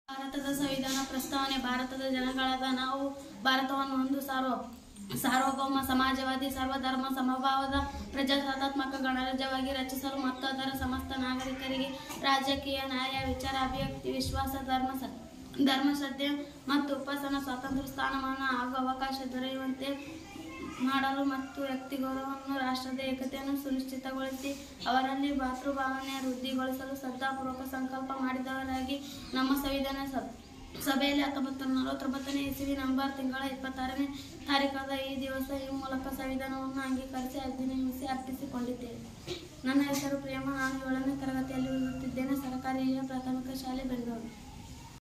ಭಾರತದ ಸಂವಿಧಾನ ಪ್ರಸ್ತಾವನೆ ಭಾರತದ ಜನಗಳಾದ ನಾವು ಭಾರತವನ್ನು ಒಂದು ಸಾರ್ವ ಸಾರ್ವಭೌಮ ಸಮಾಜವಾದಿ ಸರ್ವಧರ್ಮ ಸಮಭಾವದ ಪ್ರಜಾಸತ್ತಾತ್ಮಕ ಗಣರಾಜ್ಯವಾಗಿ ರಚಿಸಲು ಮತ್ತು ಅದರ ಸಮಸ್ತ ನಾಗರಿಕರಿಗೆ ರಾಜಕೀಯ ನ್ಯಾಯ ವಿಚಾರ ಅಭಿವ್ಯಕ್ತಿ ವಿಶ್ವಾಸ ಧರ್ಮ ಸ- ಧರ್ಮ ಶ್ರದ್ಧೆ ಮತ್ತು ಉಪಾಸನಾ ಸ್ವಾತಂತ್ರ್ಯ ಸ್ಥಾನಮಾನ ಹಾಗೂ ಅವಕಾಶ ದೊರೆಯುವಂತೆ ಮಾಡಲು ಮತ್ತು ವ್ಯಕ್ತಿ ಗೌರವವನ್ನು ರಾಷ್ಟ್ರದ ಏಕತೆಯನ್ನು ಸುನಿಶ್ಚಿತಗೊಳಿಸಿ ಅವರಲ್ಲಿ ಭಾತೃಭಾವನೆ ವೃದ್ಧಿಗೊಳಿಸಲು ಶ್ರದ್ಧಾಪೂರ್ವಕ ಸಂಕಲ್ಪ ಮಾಡಿದವರಾಗಿ ನಮ್ಮ ಸಂವಿಧಾನ ಸಭ ಸಭೆಯಲ್ಲಿ ಹತ್ತೊಂಬತ್ತು ನೂರ ನಲವತ್ತೊಂಬತ್ತನೇ ಇಸವಿ ನವೆಂಬರ್ ತಿಂಗಳ ಇಪ್ಪತ್ತಾರನೇ ತಾರೀಕಾದ ಈ ದಿವಸ ಈ ಮೂಲಕ ಸಂವಿಧಾನವನ್ನು ಅಂಗೀಕರಿಸಿ ಅಧಿನಿಯಮಿಸಿ ಅರ್ಪಿಸಿಕೊಂಡಿದ್ದೇವೆ ನನ್ನ ಹೆಸರು ಪ್ರೇಮ ನಾನು ಏಳನೇ ತರಗತಿಯಲ್ಲಿ ಓದುತ್ತಿದ್ದೇನೆ ಸರ್ಕಾರಿ ಹಿರಿಯ ಪ್ರಾಥಮಿಕ ಶಾಲೆ ಬೆಂಗಳೂರು